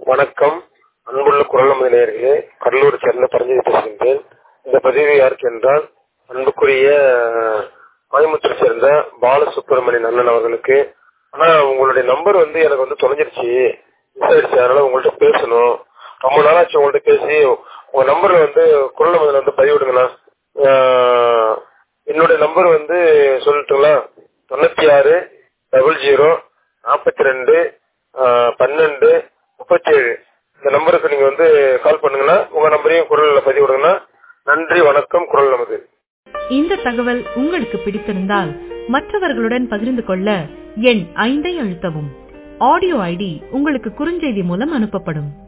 வணக்கம் அன்புள்ள குரல் நமது நேயர்களே கடலூர் சேர்ந்த பரஞ்சோதி பேசுகின்றேன் இந்த பதிவு யாருக்கு என்றால் அன்புக்குரிய கோயம்புத்தூர் சேர்ந்த பாலசுப்ரமணியன் அண்ணன் அவர்களுக்கு ஆனா உங்களுடைய நம்பர் வந்து எனக்கு வந்து தொலைஞ்சிருச்சு மிஸ் ஆயிடுச்சு அதனால உங்கள்ட்ட பேசணும் ரொம்ப நாளாச்சு உங்கள்ட்ட பேசி உங்க நம்பர்ல வந்து குரல் நமதுல வந்து பதிவு விடுங்களா ஆஹ் என்னுடைய நம்பர் வந்து சொல்லட்டுங்களா தொண்ணூத்தி ஆறு டபுள் ஜீரோ நாற்பத்தி ரெண்டு பன்னெண்டு முப்பத்தி ஏழு இந்த நம்பருக்கு நீங்க வந்து கால் பண்ணுங்கன்னா உங்க நம்பரையும் குரல்ல பதிவு விடுங்கன்னா நன்றி வணக்கம் குரல் நமது இந்த தகவல் உங்களுக்கு பிடித்திருந்தால் மற்றவர்களுடன் பகிர்ந்து கொள்ள எண் ஐந்தை அழுத்தவும் ஆடியோ ஐடி உங்களுக்கு குறுஞ்செய்தி மூலம் அனுப்பப்படும்